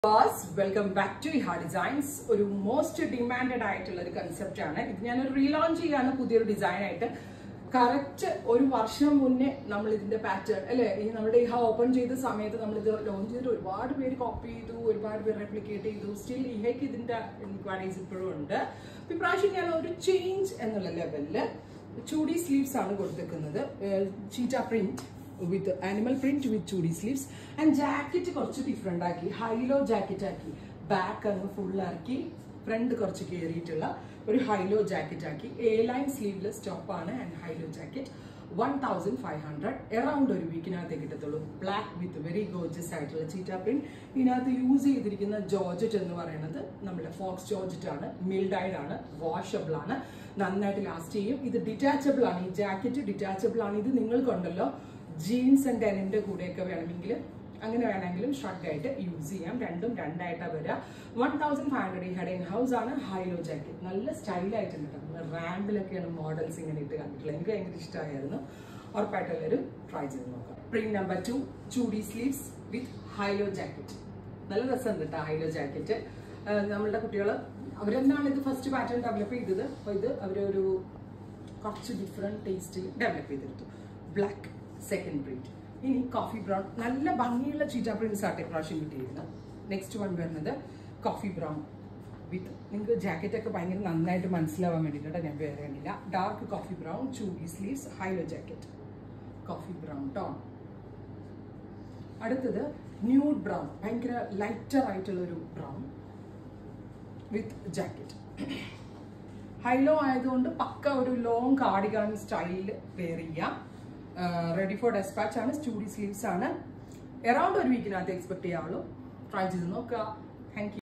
welcome back to ഹാ designs ഒരു most demanded ആയിട്ടുള്ള ഒരു കൺസെപ്റ്റ് ആണ് ഇത് ഞാനൊരു റീലോഞ്ച് ചെയ്യാണ് പുതിയൊരു ഡിസൈൻ ആയിട്ട് കറക്റ്റ് ഒരു വർഷം മുന്നേ നമ്മൾ ഇതിന്റെ പാറ്റേൺ അല്ലെ ഈ നമ്മുടെ ഈ ഹാ ഓപ്പൺ ചെയ്ത സമയത്ത് നമ്മൾ ഇത് ലോഞ്ച് ചെയ്തിട്ട് ഒരുപാട് പേര് കോപ്പി ചെയ്തു ഒരുപാട് പേര് റെപ്ലിക്കേറ്റ് ചെയ്തു സ്റ്റിൽ ഇഹയ്ക്ക് ഇതിന്റെ ഇൻക്വയറീസ് ഇപ്പോഴും ഉണ്ട് അപ്പൊ ഇപ്രാവശ്യം ഞാൻ ഒരു ചേഞ്ച് എന്നുള്ള ലെവലില് ചൂടി സ്ലീവ്സ് ആണ് കൊടുത്തേക്കുന്നത് cheetah print with animal print with ചൂടി സ്ലീവ്സ് ആൻഡ് ജാക്കറ്റ് കുറച്ച് ഡിഫറെന്റ് ആക്കി ഹൈലോ ജാക്കറ്റ് ആക്കി ബാക്ക് അങ്ങ് ഫുൾ ആക്കി ഫ്രണ്ട് കുറച്ച് കയറിയിട്ടുള്ള ഒരു ഹൈലോ ജാക്കറ്റ് ആക്കി എ ലൈൻ സ്ലീവ്ലെസ് ടോപ്പ് ആണ് and high low jacket one thousand five hundred around ഒരു വീക്കിനകത്തേ കിട്ടത്തുള്ളൂ ബ്ലാക്ക് വിത്ത് വെരി ഗോർജസ് ആയിട്ടുള്ള ചീറ്റ പ്രിന്റ് ഇതിനകത്ത് യൂസ് ചെയ്തിരിക്കുന്ന ജോർജറ്റ് എന്ന് പറയുന്നത് നമ്മുടെ ഫോക്സ് ജോർജറ്റ് ആണ് മിൽഡൈഡ് ആണ് വാഷബിൾ ആണ് നന്നായിട്ട് ലാസ്റ്റ് ചെയ്യും ഇത് ഡിറ്റാച്ചബിൾ ആണ് ഈ ജാക്കറ്റ് ഡിറ്റാച്ചബിൾ ആണ് ഇത് നിങ്ങൾക്കുണ്ടല്ലോ ജീൻസ് ആൻഡ് ഡെനിന്റെ കൂടെയൊക്കെ വേണമെങ്കിൽ അങ്ങനെ വേണമെങ്കിലും ഷർട്ട് ആയിട്ട് യൂസ് ചെയ്യാം രണ്ടും രണ്ടായിട്ടാണ് വരിക വൺ തൗസൻഡ് ഫൈവ് ഹൺഡ്രഡ് ഈ ഹെഡ് ഇൻ ഹൗസ് ആണ് ഹൈലോ ജാക്കറ്റ് നല്ല സ്റ്റൈലായിട്ടുണ്ട് കേട്ടോ നമ്മൾ റാമ്പിലൊക്കെയാണ് മോഡൽസ് ഇങ്ങനെ ഇട്ട് കണ്ടിട്ടുള്ളത് എനിക്ക് ഭയങ്കര ഇഷ്ടമായിരുന്നു ഉറപ്പായിട്ട് എല്ലാവരും ട്രൈ ചെയ്ത് നോക്കാം പ്രിന്റ് നമ്പർ ടു ചൂടി സ്ലീവ്സ് വിത്ത് ഹൈലോ ജാക്കറ്റ് നല്ല രസമുണ്ട് കേട്ടോ ഹൈലോ ജാക്കറ്റ് നമ്മളുടെ കുട്ടികൾ അവരെന്താണ് ഇത് ഫസ്റ്റ് പാറ്റേൺ ഡെവലപ്പ് ചെയ്തത് അപ്പോൾ ഇത് അവരൊരു കുറച്ച് ഡിഫറെൻറ്റ് ടേസ്റ്റിൽ ഡെവലപ്പ് ചെയ്തെടുത്തു ബ്ലാക്ക് സെക്കൻഡ് പ്രിന്റ് ഇനി കോഫി ബ്രൗൺ നല്ല ഭംഗിയുള്ള ചീറ്റ പ്രിന്റ്സ് ആട്ടെ പ്രാവശ്യം കിട്ടിയിരുന്നത് നെക്സ്റ്റ് വൺ വരുന്നത് കോഫി ബ്രൗൺ വിത്ത് നിങ്ങൾക്ക് ജാക്കറ്റ് ഒക്കെ ഭയങ്കര നന്നായിട്ട് മനസ്സിലാവാൻ വേണ്ടിയിട്ടാണ് ഞാൻ വേറെ കണ്ടില്ല ഡാർക്ക് കോഫി ബ്രൗൺ ചൂടി sleeves high low jacket coffee brown tone അടുത്തത് ന്യൂഡ് ബ്രൗൺ ഭയങ്കര ലൈറ്റർ ആയിട്ടുള്ള ഒരു ബ്രൗൺ വിത്ത് ജാക്കറ്റ് ഹൈലോ ആയതുകൊണ്ട് പക്ക ഒരു ലോങ് കാർഡിഗാൻ സ്റ്റൈലിൽ വെയർ ചെയ്യാം റെഡി ഫോർ ഡെസ്പാച്ച് ആണ് സ്റ്റൂഡി സ്ലീവ്സ് ആണ് എറൗണ്ട് ഒരു വീക്കിനകത്ത് എക്സ്പെക്ട് ചെയ്യാവുള്ളൂ ട്രൈ ചെയ്ത് നോക്കുക താങ്ക്